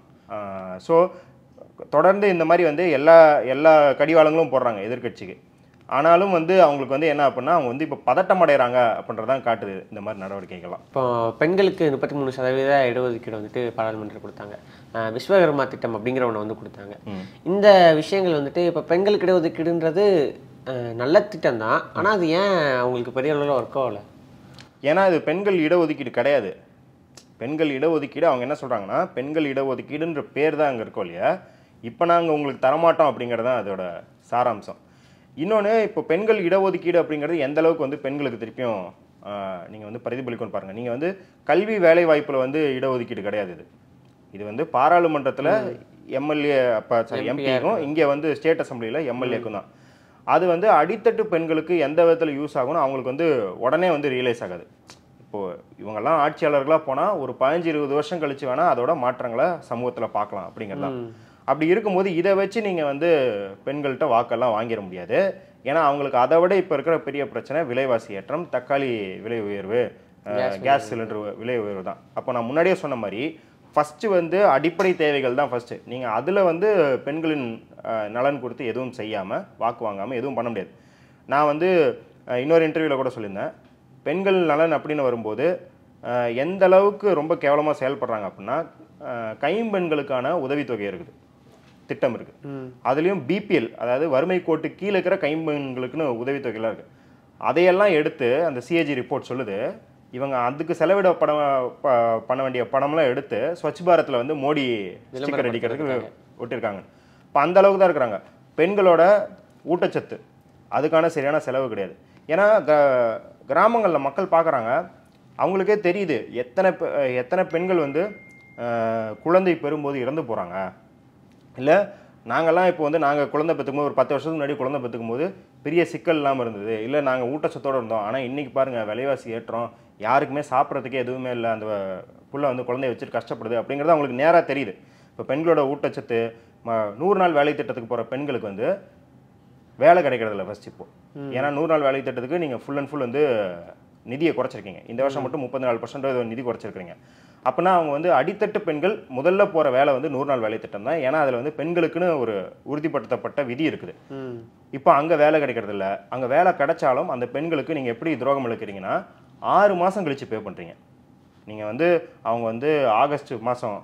ஸோ தொடர்ந்து இந்த மாதிரி வந்து எல்லா எல்லா கடிவாளங்களும் போடுறாங்க எதிர்க்கட்சிக்கு ஆனாலும் வந்து அவங்களுக்கு வந்து என்ன அப்படின்னா அவங்க வந்து இப்போ பதட்டம் அடைகிறாங்க அப்படின்றதான் காட்டுது இந்த மாதிரி நடவடிக்கைகள்லாம் இப்போ பெண்களுக்கு முப்பத்தி மூணு சதவீத இடஒதுக்கீடு வந்துட்டு பாராளுமன்றம் கொடுத்தாங்க அஹ் விஸ்வகர்மா திட்டம் அப்படிங்கிற ஒன்று வந்து கொடுத்தாங்க இந்த விஷயங்கள் வந்துட்டு இப்போ பெண்களுக்கு இடஒதுக்கீடுன்றது அஹ், நல்ல திட்டம் தான் ஆனால் அது ஏன் அவங்களுக்கு பெரிய அளவில் ஒர்க் ஆகல ஏன்னா இது பெண்கள் இடஒதுக்கீடு கிடையாது பெண்கள் இடஒதுக்கீடு அவங்க என்ன சொல்கிறாங்கன்னா பெண்கள் இடஒதுக்கீடுன்ற பேர் தான் அங்கே இருக்கோம் இல்லையா இப்போ நாங்கள் உங்களுக்கு தரமாட்டோம் அப்படிங்கிறது தான் அதோட சாராம்சம் இன்னொன்று இப்போ பெண்கள் இடஒதுக்கீடு அப்படிங்கிறது எந்த அளவுக்கு வந்து பெண்களுக்கு திருப்பியும் நீங்கள் வந்து பிரதிபலிக்கணும்னு பாருங்கள் நீங்கள் வந்து கல்வி வேலை வாய்ப்பில் வந்து இடஒதுக்கீடு கிடையாது இது இது வந்து பாராளுமன்றத்தில் எம்எல்ஏ அப்போ சாரி எம்பிக்கும் இங்கே வந்து ஸ்டேட் அசம்பிளியில் எம்எல்ஏக்கும் தான் அது வந்து அடித்தட்டு பெண்களுக்கு எந்த விதத்தில் யூஸ் ஆகும்னு அவங்களுக்கு வந்து உடனே வந்து ரியலைஸ் ஆகாது இப்போது இவங்கெல்லாம் ஆட்சியாளர்களாக போனால் ஒரு பதினஞ்சு இருபது வருஷம் கழிச்சு வேணால் அதோட மாற்றங்களை சமூகத்தில் பார்க்கலாம் அப்படிங்கிறது தான் அப்படி இருக்கும்போது இதை வச்சு நீங்கள் வந்து பெண்கள்கிட்ட வாக்கெல்லாம் வாங்கிட முடியாது ஏன்னா அவங்களுக்கு அதை விட இப்போ இருக்கிற பெரிய பிரச்சனை விலைவாசி ஏற்றம் தக்காளி விலை உயர்வு அஹ், கேஸ் சிலிண்டர் விலை உயர்வு தான் அப்போ நான் முன்னாடியே சொன்ன மாதிரி ஃபஸ்ட்டு வந்து அடிப்படை தேவைகள் தான் ஃபஸ்ட்டு நீங்கள் அதில் வந்து பெண்களின் அஹ், நலன் கொடுத்து எதுவும் செய்யாமல் வாக்கு வாங்காமல் எதுவும் பண்ண முடியாது நான் வந்து அஹ், இன்னொரு இன்டர்வியூவில் கூட சொல்லியிருந்தேன் பெண்கள் நலன் அப்படின்னு வரும்போது அஹ், எந்த அளவுக்கு ரொம்ப கேவலமாக செயல்படுறாங்க அப்படின்னா அஹ், கைம்பெண்களுக்கான உதவித்தொகை இருக்குது திட்டம் இருக்குது அதுலேயும் பிபிஎல் அதாவது வறுமை கோட்டு கீழே இருக்கிற கைம்பெண்களுக்குன்னு உதவித்தொகைலாம் இருக்குது அதையெல்லாம் எடுத்து அந்த சிஏஜி ரிப்போர்ட் சொல்லுது இவங்க அதுக்கு செலவிட படம் ப- பண்ண வேண்டிய பணம்லாம் எடுத்து ஸ்வச் பாரத்தில் வந்து மோடி ஸ்டிக்கர் அடிக்கிறதுக்கு விட்டுருக்காங்க இப்போ அந்த அளவுக்கு தான் இருக்கிறாங்க பெண்களோட ஊட்டச்சத்து அதுக்கான சரியான செலவு கிடையாது ஏன்னா க கிராமங்களில் மக்கள் பார்க்குறாங்க அவங்களுக்கே தெரியுது எத்தனை பெ- எத்தனை பெண்கள் வந்து அஹ், குழந்தை பெறும்போது இறந்து போகிறாங்க இல்லை நாங்கள்லாம் இப்போ வந்து நாங்கள் குழந்தை பெற்றுக்கும் ஒரு பத்து வருஷத்துக்கு முன்னாடி குழந்தை பெற்றுக்கும் போது பெரிய சிக்கல் இல்லாமல் இருந்தது இல்லை நாங்கள் ஊட்டச்சத்தோடு இருந்தோம் ஆனால் இன்றைக்கி பாருங்கள் விலைவாசி ஏற்றம் யாருக்குமே சாப்பிட்றதுக்கே எதுவுமே இல்லை அந்த புள்ள வந்து குழந்தைய வச்சுட்டு கஷ்டப்படுது அப்படிங்கிறது அவங்களுக்கு நேராக தெரியுது இப்போ பெண்களோட ஊட்டச்சத்து ம- நூறு நாள் வேலை திட்டத்துக்கு போகிற பெண்களுக்கு வந்து வேலை கிடைக்கிறதில்ல ஃபர்ஸ்ட் இப்போ ஏன்னா நூறு நாள் வேலை திட்டத்துக்கு நீங்கள் ஃபுல் அண்ட் ஃபுல் வந்து நிதியை குறைச்சிருக்கீங்க இந்த வருஷம் மட்டும் முப்பத்தி நாலு பர்சன்ட் நிதி குறைச்சிருக்கீங்க அப்படின்னா அவங்க வந்து அடித்தட்டு பெண்கள் முதல்ல போகிற வேலை வந்து நூறு நாள் வேலை திட்டம் தான் ஏன்னா அதில் வந்து பெண்களுக்குன்னு ஒரு உறுதிப்படுத்தப்பட்ட விதி இருக்குது ம் இப்போ அங்கே வேலை கிடைக்கிறது இல்ல அங்கே வேலை கிடைச்சாலும் அந்த பெண்களுக்கு நீங்கள் எப்படி துரோகம் இழுக்கிறீங்கன்னா ஆறு மாதம் கழித்து பே பண்ணுறீங்க நீங்கள் வந்து அவங்க வந்து ஆகஸ்ட் மாதம்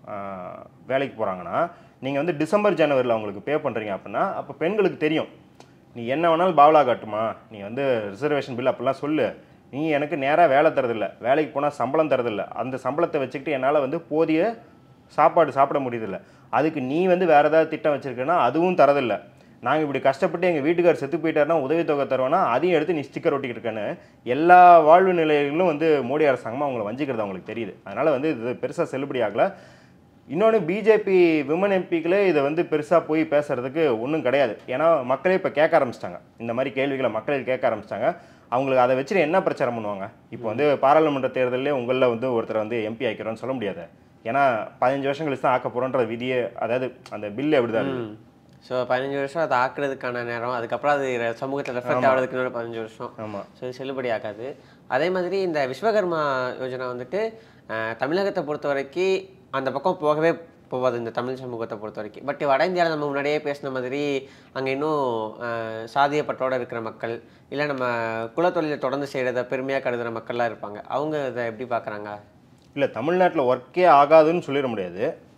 வேலைக்கு போகிறாங்கன்னா நீங்கள் வந்து டிசம்பர் ஜனவரியில் அவங்களுக்கு பே பண்ணுறீங்க அப்படின்னா அப்போ பெண்களுக்கு தெரியும் நீ என்ன வேணாலும் பாவலா காட்டுமா நீ வந்து ரிசர்வேஷன் பில் அப்படிலாம் சொல்லு நீ எனக்கு நேராக வேலை தரதில்ல வேலைக்கு போனால் சம்பளம் தரதில்ல அந்த சம்பளத்தை வச்சுக்கிட்டு என்னால் வந்து போதிய சாப்பாடு சாப்பிட முடியறதில்ல அதுக்கு நீ வந்து வேறு ஏதாவது திட்டம் வச்சுருக்கேன்னா அதுவும் தரதில்ல நாங்கள் இப்படி கஷ்டப்பட்டு எங்கள் வீட்டுக்கார் செத்து போயிட்டாருன்னா உதவித்தொகை தருவோன்னா அதையும் எடுத்து நீ ஸ்டிக்கர் ஒட்டிக்கிட்டு இருக்கேன்னு எல்லா வாழ்வு நிலைகளிலும் வந்து மோடி அரசாங்கமாக அவங்கள வஞ்சிக்கிறது அவங்களுக்கு தெரியுது அதனால் வந்து இது பெருசாக செல்லுபடி ஆகலை இன்னொன்று பிஜேபி விமன் எம்பிக்களே இதை வந்து பெருசாக போய் பேசுறதுக்கு ஒன்றும் கிடையாது ஏன்னா மக்களே இப்போ கேட்க ஆரம்பிச்சிட்டாங்க இந்த மாதிரி கேள்விகளை மக்களே கேட்க ஆரம்பிச்சிட்டாங்க அவங்களுக்கு அதை வச்சுட்டு என்ன பிரச்சாரம் பண்ணுவாங்க இப்போ வந்து பாராளுமன்ற தேர்தலில் உங்களில் வந்து ஒருத்தர் வந்து எம்பி ஆக்கிறோன்னு சொல்ல முடியாது ஏன்னா பதினஞ்சு வருஷம் கழிச்சு தான் ஆக்க போகிறோன்ற விதியே அதாவது அந்த பில்லு அப்படிதான் இருக்கு. ஸோ பதினஞ்சு வருஷம் அதை ஆக்குறதுக்கான நேரம் அதுக்கப்புறம் அது ர- சமூகத்தில் ரெஃபெக்ட் ஆகிறதுக்கு இன்னொரு பதினஞ்சு வருஷம் ஆமாம் ஸோ இது செல்லுபடி ஆகாது அதே மாதிரி இந்த விஸ்வகர்மா யோஜனா வந்துட்டு அஹ், தமிழகத்தை பொறுத்த வரைக்கும் அந்த பக்கம் போகவே போகாது இந்த தமிழ் சமூகத்தை பொறுத்த வரைக்கும் பட் வட இந்தியாவில் நம்ம முன்னாடியே பேசின மாதிரி அங்கே இன்னும் அஹ், சாதிய பற்றோட இருக்கிற மக்கள் இல்லை நம்ம குலத்தொழிலை தொடர்ந்து செய்கிறத பெருமையாக கருதுகிற மக்கள்லாம் இருப்பாங்க அவங்க இதை எப்படி பார்க்குறாங்க இல்லை தமிழ்நாட்டில் ஒர்க்கே ஆகாதுன்னு சொல்லிட முடியாது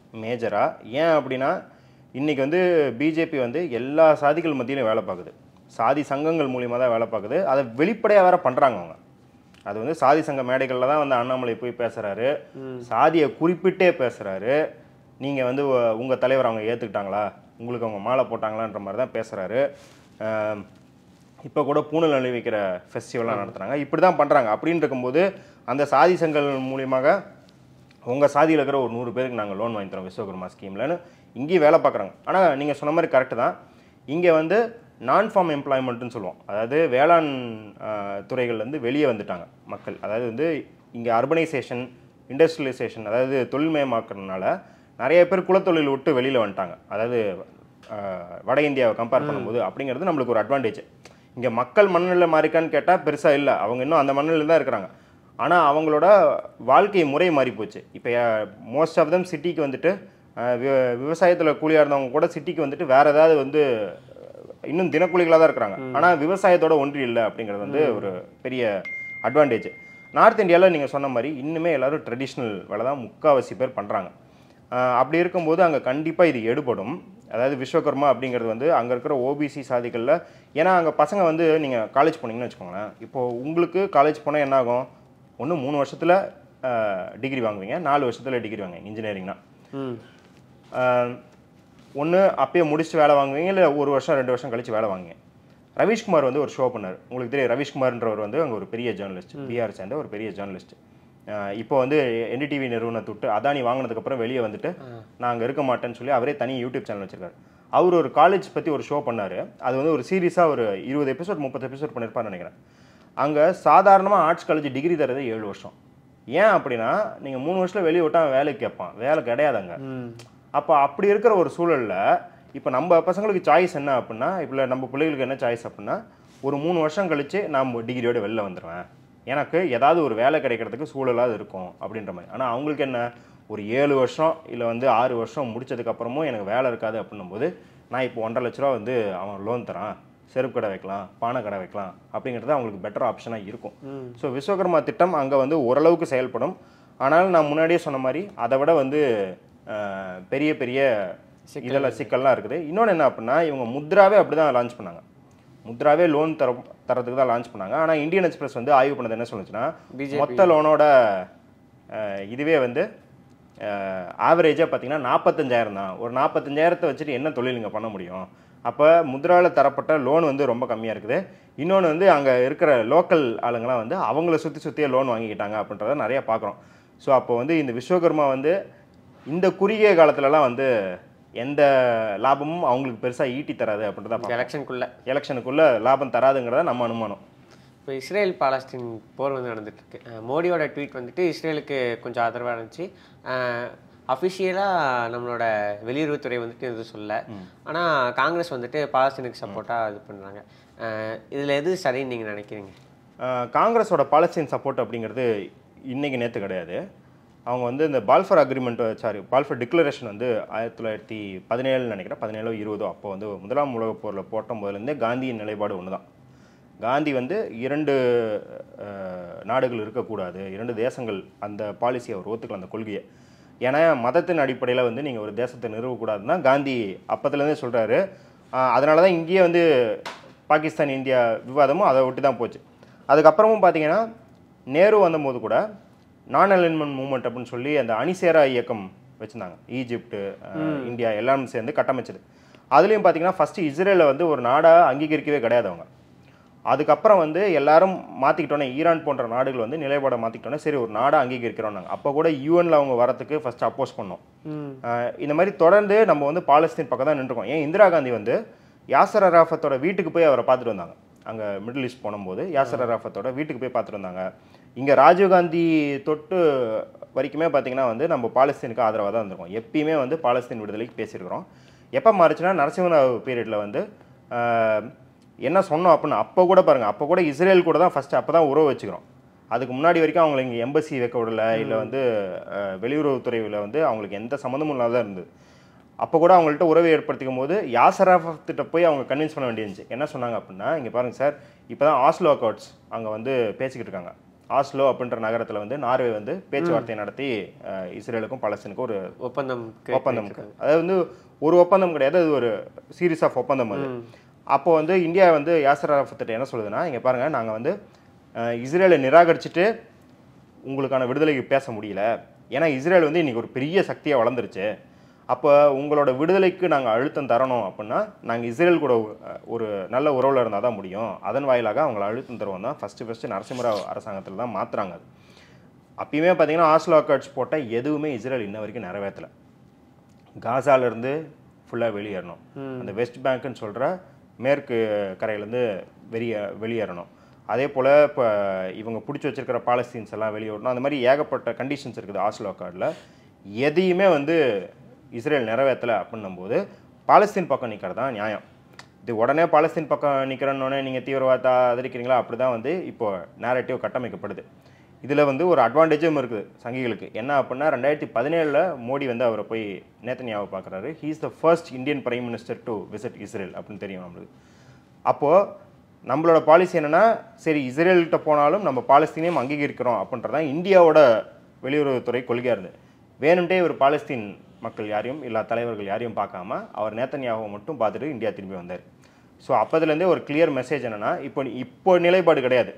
மேஜராக ஏன் அப்படின்னா இன்றைக்கி வந்து பிஜேபி வந்து எல்லா சாதிகள் மத்தியிலும் வேலை பார்க்குது சாதி சங்கங்கள் மூலியமாக தான் வேலை பார்க்குது அதை வெளிப்படையாக வேற பண்ணுறாங்க அவங்க அது வந்து சாதி சங்க மேடைகளில் தான் வந்து அண்ணாமலை போய் பேசுகிறாரு சாதியை குறிப்பிட்டே பேசுகிறாரு நீங்கள் வந்து உங்கள் தலைவர் அவங்க ஏற்றுக்கிட்டாங்களா உங்களுக்கு அவங்க மாலை போட்டாங்களான்ற மாதிரி தான் பேசுகிறாரு இப்போ கூட பூனல் அணிவிக்கிற ஃபெஸ்டிவல்லாம் நடத்துகிறாங்க இப்படி தான் பண்ணுறாங்க அப்படின்னு இருக்கும்போது அந்த சாதி சங்கங்கள் மூலியமாக உங்கள் சாதியில் இருக்கிற ஒரு நூறு பேருக்கு நாங்கள் லோன் வாங்கி தரோம் விஸ்வகர்மா ஸ்கீம்லன்னு இங்கேயும் வேலை பார்க்குறாங்க ஆனால் நீங்கள் சொன்ன மாதிரி கரெக்டு தான் இங்கே வந்து நான் ஃபார்ம் எம்ப்ளாய்மெண்ட்டுன்னு சொல்லுவோம் அதாவது வேளாண் ஆஹ், துறைகள்லேருந்து வெளியே வந்துட்டாங்க மக்கள் அதாவது வந்து இங்கே அர்பனைசேஷன் இண்டஸ்ட்ரியலைசேஷன் அதாவது தொழில்மயமாக்குறதுனால நிறைய பேர் குலத்தொழில் விட்டு வெளியில் வந்துட்டாங்க அதாவது ஆஹ், வட இந்தியாவை கம்பேர் பண்ணும்போது அப்படிங்கிறது நம்மளுக்கு ஒரு அட்வான்டேஜ் இங்கே மக்கள் மண்ணில் மாறிக்கான்னு கேட்டால் பெருசாக இல்லை அவங்க இன்னும் அந்த மண்ணில் தான் இருக்கிறாங்க ஆனால் அவங்களோட வாழ்க்கை முறை மாறி போச்சு இப்போ மோஸ்ட் ஆஃப் தம் சிட்டிக்கு வந்துட்டு விவசாயத்தில் கூலியாக இருந்தவங்க கூட சிட்டிக்கு வந்துட்டு வேற ஏதாவது வந்து அஹ், இன்னும் தினக்கூலிகளாக தான் இருக்கிறாங்க ஆனால் விவசாயத்தோட ஒன்றி இல்லை அப்படிங்கிறது வந்து ஒரு பெரிய அட்வான்டேஜ் நார்த் இந்தியாவில் நீங்கள் சொன்ன மாதிரி இன்னுமே எல்லாரும் ட்ரெடிஷ்னல் வேலை தான் முக்கால்வாசி பேர் பண்ணுறாங்க அப்படி இருக்கும்போது அங்கே கண்டிப்பாக இது எடுபடும் அதாவது விஸ்வகர்மா அப்படிங்கிறது வந்து அங்கே இருக்கிற ஓபிசி சாதிகளில் ஏன்னா அங்கே பசங்க வந்து நீங்கள் காலேஜ் போனீங்கன்னு வச்சுக்கோங்களேன் இப்போது உங்களுக்கு காலேஜ் போனால் என்ன ஆகும் ஒன்று மூணு வருஷத்தில் டிகிரி வாங்குவீங்க நாலு வருஷத்தில் டிகிரி வாங்குவீங்க இன்ஜினியரிங்னா ம் ஒன்று அப்பயே முடிச்சுட்டு வேலை வாங்குவீங்க இல்லை ஒரு வருஷம் ரெண்டு வருஷம் கழிச்சு வேலை வாங்குவீங்க ரவிஷ்குமார் வந்து ஒரு ஷோ பண்ணார் உங்களுக்கு தெரியும் ரவிஷ்குமார்ன்றவர் வந்து அங்கே ஒரு பெரிய ஜேர்னலிஸ்ட் பிஆர் சேர்ந்த ஒரு பெரிய ஜேர்னலிஸ்ட் இப்போ வந்து என்டிடிவி நிறுவனத்தை விட்டு அதானி வாங்கினதுக்கப்புறம் வெளியே வந்துட்டு நான் அங்கே இருக்க மாட்டேன்னு சொல்லி அவரே தனி யூடியூப் சேனல் வச்சிருக்காரு அவர் ஒரு காலேஜ் பற்றி ஒரு ஷோ பண்ணார் அது வந்து ஒரு சீரியஸாக ஒரு இருபது எபிசோட் முப்பது எபிசோட் பண்ணியிருப்பான்னு நினைக்கிறேன் அங்கே சாதாரணமாக ஆர்ட்ஸ் காலேஜ் டிகிரி தரது ஏழு வருஷம் ஏன் அப்படின்னா நீங்கள் மூணு வருஷத்தில் வெளியே விட்டா அவன் வேலைக்கு கேட்பான் வேலை கிடையாதுங்க ம் அப்போ அப்படி இருக்கிற ஒரு சூழலில் இப்போ நம்ம பசங்களுக்கு சாய்ஸ் என்ன அப்படின்னா இப்போ நம்ம பிள்ளைகளுக்கு என்ன சாய்ஸ் அப்படின்னா ஒரு மூணு வருஷம் கழிச்சு நான் டிகிரியோட வெளில வந்துடுவேன் எனக்கு ஏதாவது ஒரு வேலை கிடைக்கிறதுக்கு சூழலாவது இருக்கும் அப்படின்ற மாதிரி ஆனால் அவங்களுக்கு என்ன ஒரு ஏழு வருஷம் இல்லை வந்து ஆறு வருஷம் முடிச்சதுக்கப்புறமும் எனக்கு வேலை இருக்காது அப்படின்னும் போது நான் இப்போ ஒன்றரை லட்ச ரூபா வந்து அவன் லோன் தரான் செருப்பு கடை வைக்கலாம் பானை கடை வைக்கலாம் அப்படிங்கிறது அவங்களுக்கு பெட்டர் ஆப்ஷனாக இருக்கும் ஸோ விஸ்வகர்மா திட்டம் அங்கே வந்து ஓரளவுக்கு செயல்படும் ஆனால் நான் முன்னாடியே சொன்ன மாதிரி அதை விட வந்து அஹ், பெரிய பெரிய இதெல்லாம் சிக்கல்லாம் இருக்குது இன்னொன்று என்ன அப்படின்னா இவங்க முத்ராவே அப்படி தான் லான்ச் பண்ணாங்க முத்ராவே லோன் தர தரதுக்கு தான் லான்ச் பண்ணாங்க ஆனால் இந்தியன் எக்ஸ்பிரஸ் வந்து ஆய்வு பண்ணது என்ன சொல்லுச்சுன்னா BJP. மொத்த லோனோட அஹ், இதுவே வந்து ஆவரேஜாக பார்த்தீங்கன்னா நாற்பத்தஞ்சாயிரம் தான் ஒரு நாற்பத்தஞ்சாயிரத்தை வச்சுட்டு என்ன தொழில் இங்கே பண்ண முடியும் அப்போ முத்ராவில் தரப்பட்ட லோன் வந்து ரொம்ப கம்மியாக இருக்குது இன்னொன்று வந்து அங்கே இருக்கிற லோக்கல் ஆளுங்களாம் வந்து அவங்கள சுற்றி சுற்றியே லோன் வாங்கிக்கிட்டாங்க அப்படின்றத நிறையா பார்க்குறோம் ஸோ அப்போ வந்து இந்த விஸ்வகர்மா வந்து இந்த குறுகிய காலத்துலலாம் வந்து எந்த லாபமும் அவங்களுக்கு பெருசாக ஈட்டி தராது அப்படின்றத இந்த எலெக்ஷனுக்குள்ள எலெக்ஷனுக்குள்ள லாபம் தராதுங்கிறத நம்ம அனுமானம் இப்போ இஸ்ரேல் பாலஸ்தீன் போர் வந்து நடந்துட்டு இருக்கு அஹ் மோடியோட ட்வீட் வந்துட்டு இஸ்ரேலுக்கு கொஞ்சம் ஆதரவாக இருந்துச்சு அஃபிஷியலாக நம்மளோட வெளியுறவுத்துறை வந்துட்டு எதுவும் சொல்ல ஆனால் காங்கிரஸ் வந்துட்டு பாலஸ்தீனுக்கு சப்போர்ட்டாக இது பண்ணுறாங்க இதில் எது சரின்னு நீங்கள் நினைக்கிறீங்க ஆஹ் காங்கிரஸோட பாலஸ்தீன் சப்போர்ட் அப்படிங்கிறது இன்னைக்கு நேற்று கிடையாது அவங்க வந்து இந்த Balfour agreement sorry Balfour declaration வந்து ஆயிரத்தி தொள்ளாயிரத்தி பதினேழு நினைக்கிறேன் பதினேழோ இருபதோ அப்போ வந்து முதலாம் உலகப் போரில் போட்ட போதுலேருந்தே காந்தியின் நிலைப்பாடு ஒன்று தான் காந்தி வந்து இரண்டு ஆஹ், நாடுகள் இருக்கக்கூடாது இரண்டு தேசங்கள் அந்த பாலிசி அவர் ஒத்துக்கல அந்த கொள்கையை ஏன்னா மதத்தின் அடிப்படையில் வந்து நீங்கள் ஒரு தேசத்தை நிறுவக்கூடாதுன்னா காந்தி அப்பத்துலேருந்தே சொல்கிறாரு அதனால தான் இங்கேயே வந்து பாகிஸ்தான் இந்தியா விவாதமும் அதை ஒட்டி தான் போச்சு அதுக்கப்புறமும் பார்த்தீங்கன்னா நேரு வந்தபோது கூட நான் அலைன்மெண்ட் மூவ்மெண்ட் அப்படின்னு சொல்லி அந்த அணிசேரா இயக்கம் வச்சுருந்தாங்க ஈஜிப்ட் அஹ், இந்தியா எல்லாரும் சேர்ந்து கட்டமைச்சது அதுலேயும் பார்த்தீங்கன்னா ஃபஸ்ட்டு இஸ்ரேலை வந்து ஒரு நாடாக அங்கீகரிக்கவே கிடையாது அவங்க அதுக்கப்புறம் வந்து எல்லாரும் மாற்றிக்கிட்டோன்னே ஈரான் போன்ற நாடுகள் வந்து நிலைப்பாடை மாற்றிக்கிட்டோன்னே சரி ஒரு நாடாக அங்கீகரிக்கிறோம் நாங்கள் அப்போ கூட யூஎனில் அவங்க வரத்துக்கு ஃபர்ஸ்ட் அப்போஸ் பண்ணோம் அஹ் இந்த மாதிரி தொடர்ந்து நம்ம வந்து பாலஸ்தீன் பக்கம் தான் நின்றுருக்கோம் ஏன் இந்திரா காந்தி வந்து யாசர் அராஃபத்தோட வீட்டுக்கு போய் அவரை பார்த்துட்டு வந்தாங்க அங்கே மிடில் ஈஸ்ட் போனும்போது யாசர் அராஃபத்தோட வீட்டுக்கு போய் பார்த்துட்டு வந்தாங்க இங்கே ராஜீவ்காந்தி தொட்டு வரைக்குமே பார்த்தீங்கன்னா வந்து நம்ம பாலஸ்தீனுக்கு ஆதரவாக தான் இருந்திருக்கோம் எப்பயுமே வந்து பாலஸ்தீன் விடுதலைக்கு பேசியிருக்கிறோம் எப்போ மாறுச்சுன்னா நரசிம்மராவ் பீரியடில் வந்து ஆஹ், என்ன சொன்னோம் அப்படின்னு அப்போ கூட பாருங்கள் அப்போ கூட இஸ்ரேல் கூட தான் ஃபஸ்ட்டு அப்போ தான் உறவு வச்சுக்கிறோம் அதுக்கு முன்னாடி வரைக்கும் அவங்களை இங்கே எம்பசி வைக்க விடல இல்லை வந்து அஹ், வெளியுறவுத்துறையில் வந்து அவங்களுக்கு எந்த சம்மந்தமும் இல்லாத இருந்தது அப்போ கூட அவங்கள்ட்ட உறவை ஏற்படுத்திக்கும் போது யாசராஃபத்திட்ட போய் அவங்க கன்வின்ஸ் பண்ண வேண்டியிருந்துச்சு என்ன சொன்னாங்க அப்படின்னா இங்கே பாருங்கள் சார் இப்போ தான் ஆஸ்லோ அக்கவுட்ஸ் அங்கே வந்து பேசிக்கிட்டு இருக்காங்க ஆஸ்லோ அப்படின்ற நகரத்தில் வந்து நார்வே வந்து பேச்சுவார்த்தை நடத்தி அஹ், இஸ்ரேலுக்கும் பலஸ்தீனுக்கும் ஒரு ஒப்பந்தம் ஒப்பந்தம் இருக்கு அதாவது வந்து ஒரு ஒப்பந்தம் கிடையாது அது ஒரு சீரிஸ் ஆஃப் ஒப்பந்தம் அது அப்போ வந்து இந்தியா வந்து யாசர் அரஃபத்திட்ட என்ன சொல்லுதுன்னா இங்கே பாருங்கள் நாங்கள் வந்து அஹ், இஸ்ரேலை நிராகரிச்சுட்டு உங்களுக்கான விடுதலைக்கு பேச முடியல ஏன்னா இஸ்ரேல் வந்து இன்னைக்கு ஒரு பெரிய சக்தியாக வளர்ந்துருச்சு அப்போ உங்களோட விடுதலைக்கு நாங்கள் அழுத்தம் தரணும் அப்படின்னா நாங்கள் இஸ்ரேல் கூட அஹ், ஒரு நல்ல உறவில் இருந்தால் தான் முடியும் அதன் வாயிலாக அவங்கள அழுத்தம் தருவோம் தான் ஃபஸ்ட்டு ஃபஸ்ட்டு நரசிம்மராவ் அரசாங்கத்தில் தான் மாற்றுறாங்க அது அப்பயுமே பார்த்தீங்கன்னா ஆஸ்லோ அக்கார்ட்ஸ் போட்ட எதுவுமே இஸ்ரேல் இன்ன வரைக்கும் நிறைவேற்றலை காசாலேருந்து ஃபுல்லாக வெளியேறணும் அந்த வெஸ்ட் பேங்க்னு சொல்கிற மேற்கு கரையிலேருந்து வெளியே வெளியேறணும் அதே போல் இப்போ இவங்க பிடிச்சி வச்சிருக்கிற பாலஸ்தீன்ஸ் எல்லாம் வெளியேறணும் அந்த மாதிரி ஏகப்பட்ட கண்டிஷன்ஸ் இருக்குது ஆஸ்லோ கார்டில் எதையுமே வந்து இஸ்ரேல் நிறைவேற்றலை அப்படின்னும்போது பாலஸ்தீன் பக்கம் நிற்கிறது தான் நியாயம் இது உடனே பாலஸ்தீன் பக்கம் நிற்கிறோன்னே நீங்கள் தீவிரவாதத்தை ஆதரிக்கிறீங்களா அப்படி தான் வந்து இப்போ நேரட்டிவ் கட்டமைக்கப்படுது இதில் வந்து ஒரு அட்வான்டேஜும் இருக்குது சங்கிகளுக்கு என்ன அப்படின்னா ரெண்டாயிரத்தி பதினேழில் மோடி வந்து அவரை போய் நேத்தன்யாவை பார்க்குறாரு he is the first Indian prime minister to visit Israel அப்படின்னு தெரியும் நம்மளுக்கு அப்போது நம்மளோட பாலிசி என்னன்னா சரி இஸ்ரேல்கிட்ட போனாலும் நம்ம பாலஸ்தீனையும் அங்கீகரிக்கிறோம் அப்படின்றதான் இந்தியாவோட வெளியுறவுத்துறை கொள்கையாக இருந்தது வேணும்ட்டே இவர் பாலஸ்தீன் மக்கள் யாரையும் இல்லா தலைவர்கள் யாரையும் பார்க்காம அவர் நேத்தன்யாவை மட்டும் பார்த்துட்டு இந்தியா திரும்பி வந்தார் ஸோ அப்போதுலேருந்தே ஒரு கிளியர் மெசேஜ் என்னன்னா இப்போ இப்போ நிலைப்பாடு கிடையாது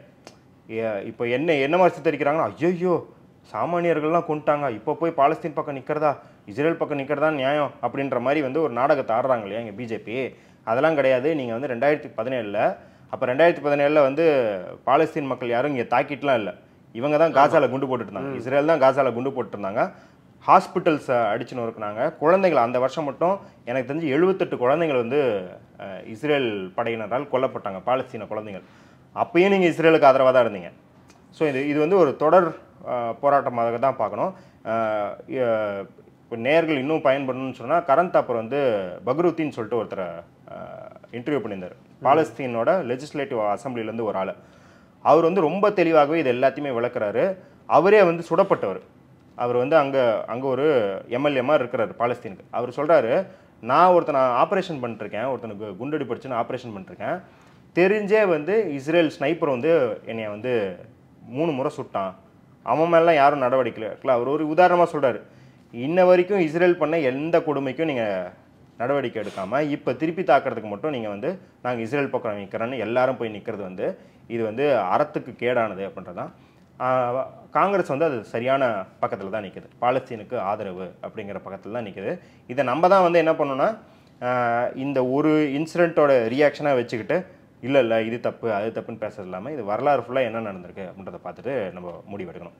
ஏ- இப்போ என்ன என்ன மாதிரி சித்தரிக்கிறாங்கன்னா ஐயோ சாமானியர்கள்லாம் கொண்டுட்டாங்க இப்போ போய் பாலஸ்தீன் பக்கம் நிற்கிறதா இஸ்ரேல் பக்கம் நிற்கிறதா நியாயம் அப்படின்ற மாதிரி வந்து ஒரு நாடகத்தை ஆடுறாங்க இல்லையா இங்கே பிஜேபி அதெல்லாம் கிடையாது நீங்கள் வந்து ரெண்டாயிரத்தி பதினேழில் அப்போ ரெண்டாயிரத்தி பதினேழில் வந்து பாலஸ்தீன் மக்கள் யாரும் இங்கே தாக்கிட்டுலாம் இல்லை இவங்க தான் காசால குண்டு போட்டுட்டு இருந்தாங்க இஸ்ரேல் தான் காசால குண்டு போட்டுட்டு இருந்தாங்க ஹாஸ்பிட்டல்ஸை அடிச்சு நொறுக்குனாங்க குழந்தைகள் அந்த வருஷம் மட்டும் எனக்கு தெரிஞ்சு எழுபத்தெட்டு குழந்தைகள் வந்து அஹ், இஸ்ரேல் படையினரால் கொல்லப்பட்டாங்க பாலஸ்தீன குழந்தைகள் அப்பயும் நீங்கள் இஸ்ரேலுக்கு ஆதரவாக தான் இருந்தீங்க ஸோ இது இது வந்து ஒரு தொடர் அஹ், போராட்டமாக தான் பார்க்கணும் அஹ், அஹ், இப்போ நேர்கள் இன்னும் பயன்படணும்னு சொன்னால் கரண் தாப்பர் வந்து பக்ருத்தின்னு சொல்லிட்டு ஒருத்தரை இன்டர்வியூ பண்ணியிருந்தார் பாலஸ்தீனோட லெஜிஸ்லேட்டிவ் அசம்பிளிலேருந்து ஒரு ஆள் அவர் வந்து ரொம்ப தெளிவாகவே இது எல்லாத்தையுமே விளக்குறாரு அவரே வந்து சுடப்பட்டவர் அவர் வந்து அங்கே அங்கே ஒரு எம்எல்ஏ மாதிரி இருக்கிறாரு பாலஸ்தீனுக்கு அவர் சொல்கிறாரு நான் ஒருத்தனை ஆப்ரேஷன் பண்ணிருக்கேன் ஒருத்தனுக்கு குண்டடி படிச்சுன்னு ஆப்ரேஷன் பண்ணிருக்கேன் தெரிஞ்சே வந்து இஸ்ரேல் ஸ்னைப்பர் வந்து என்னைய வந்து மூணு முறை சுட்டான் அவன் மேலாம் யாரும் நடவடிக்கை எடுக்கல அவர் ஒரு உதாரணமாக சொல்கிறாரு இன்ன வரைக்கும் இஸ்ரேல் பண்ண எந்த கொடுமைக்கும் நீங்கள் நடவடிக்கை எடுக்காமல் இப்போ திருப்பி தாக்குறதுக்கு மட்டும் நீங்கள் வந்து நாங்கள் இஸ்ரேல் பக்கம் நிற்கிறோன்னு எல்லாரும் போய் நிற்கிறது வந்து இது வந்து அறத்துக்கு கேடானது அப்படின்றதான் ஆஹ் காங்கிரஸ் வந்து அது சரியான பக்கத்தில் தான் நிற்குது பாலஸ்தீனுக்கு ஆதரவு அப்படிங்கிற பக்கத்தில் தான் நிற்குது இதை நம்ம தான் வந்து என்ன பண்ணோம்னா ஆஹ் இந்த ஒரு இன்சிடெண்ட்டோட ரியாக்ஷனாக வச்சுக்கிட்டு இல்லை இல்லை இது தப்பு அது தப்புன்னு பேசுறது இல்லாமல் இது வரலாறு ஃபுல்லாக என்ன நடந்திருக்கு அப்படின்றத பார்த்துட்டு நம்ம முடிவெடுக்கணும்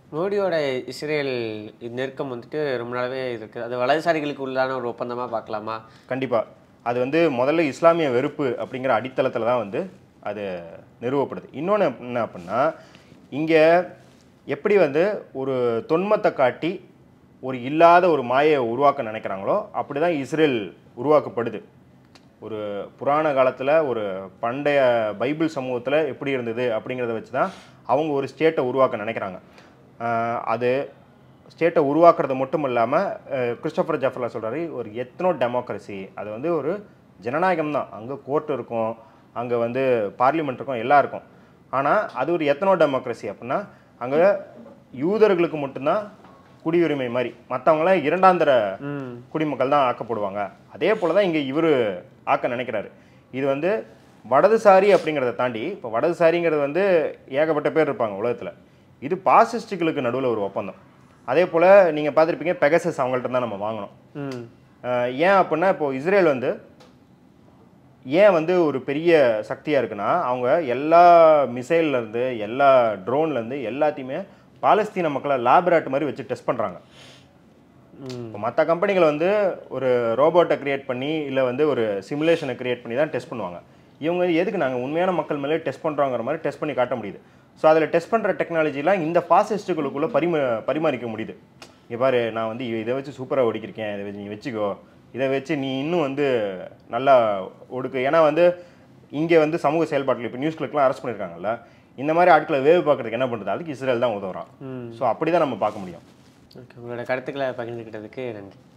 மோடியோட இஸ்ரேல் நெருக்கம் வந்துட்டு ரொம்ப நாளாவே இருக்குது அது வலதுசாரிகளுக்கு உள்ளான ஒரு ஒப்பந்தமாக பார்க்கலாமா கண்டிப்பாக அது வந்து முதல்ல இஸ்லாமிய வெறுப்பு அப்படிங்கிற அடித்தளத்தில் தான் வந்து அது நிறுவப்படுது இன்னொன்று என்ன அப்படின்னா இங்கே எப்படி வந்து ஒரு தொன்மத்தை காட்டி ஒரு இல்லாத ஒரு மாயை உருவாக்க நினைக்கிறாங்களோ அப்படி தான் இஸ்ரேல் உருவாக்கப்படுது ஒரு புராண காலத்தில் ஒரு பண்டைய பைபிள் சமூகத்தில் எப்படி இருந்தது அப்படிங்கிறத வச்சு தான் அவங்க ஒரு ஸ்டேட்டை உருவாக்க நினைக்கிறாங்க ஆஹ் அது ஸ்டேட்டை உருவாக்குறது மட்டும் இல்லாமல் கிறிஸ்டோஃபர் ஜஃபர்லா சொல்கிறாரு ஒரு எத்தனோ டெமோக்ரஸி அது வந்து ஒரு ஜனநாயகம் தான் அங்கே கோர்ட் இருக்கும் அங்கே வந்து பார்லிமெண்ட் இருக்கும் எல்லாம் இருக்கும் ஆனால் அது ஒரு எத்தனோ டெமோக்ரஸி அப்படின்னா அங்கே யூதர்களுக்கு மட்டும்தான் குடியுரிமை மாதிரி மற்றவங்களாம் இரண்டாந்தர குடிமக்கள் தான் ஆக்கப்படுவாங்க அதே போல் தான் இங்கே இவர் ஆக்க நினைக்கிறாரு இது வந்து வடதுசாரி அப்படிங்கிறத தாண்டி இப்போ வடதுசாரிங்கிறது வந்து ஏகப்பட்ட பேர் இருப்பாங்க உலகத்தில் இது பாசிஸ்டுகளுக்கு நடுவில் ஒரு ஒப்பந்தம் அதே போல் நீங்கள் பார்த்துருப்பீங்க பெகசஸ் அவங்கள்ட்ட தான் நம்ம வாங்கணும் ம் அஹ் ஏன் அப்படின்னா இப்போ இஸ்ரேல் வந்து ஏன் வந்து ஒரு பெரிய சக்தியாக இருக்குன்னா அவங்க எல்லா மிசைல்லேருந்து எல்லா ட்ரோன்லேருந்து எல்லாத்தையுமே பாலஸ்தீன மக்களை லேபரேட் மாதிரி வச்சு டெஸ்ட் பண்ணுறாங்க ம் இப்போ மற்ற கம்பெனிகள் வந்து ஒரு ரோபோட்டை கிரியேட் பண்ணி இல்லை வந்து ஒரு சிமுலேஷனை கிரியேட் பண்ணி தான் டெஸ்ட் பண்ணுவாங்க இவங்க எதுக்கு நாங்கள் உண்மையான மக்கள் மேலே டெஸ்ட் பண்ணுறோங்கிற மாதிரி டெஸ்ட் பண்ணி காட்ட முடியுது ஸோ அதில் டெஸ்ட் பண்ணுற டெக்னாலஜிலாம் இந்த ஃபாசிஸ்ட்டுகளுக்குள்ளே பரிம பரிமாறிக்க முடியுது இங்கே பாரு நான் வந்து இதை வச்சு சூப்பராக ஒடிக்கிருக்கேன் இதை வச்சு நீ வச்சுக்கோ இதை வச்சு நீ இன்னும் வந்து நல்லா ஒடுக்கு ஏன்னா வந்து இங்கே வந்து சமூக செயல்பாட்டில் இப்போ நியூஸ் கிளிக்லாம் அரெஸ்ட் பண்ணியிருக்காங்கல்ல இந்த மாதிரி ஆட்களை வேவு பார்க்குறதுக்கு என்ன பண்ணுறது அதுக்கு இஸ்ரேல் தான் உதவுறான் ஸோ அப்படி தான் நம்ம பார்க்க முடியும் ஓகே உங்களோட கருத்துக்களை பகிர்ந்துக்கிட்டதுக்கு நன்றி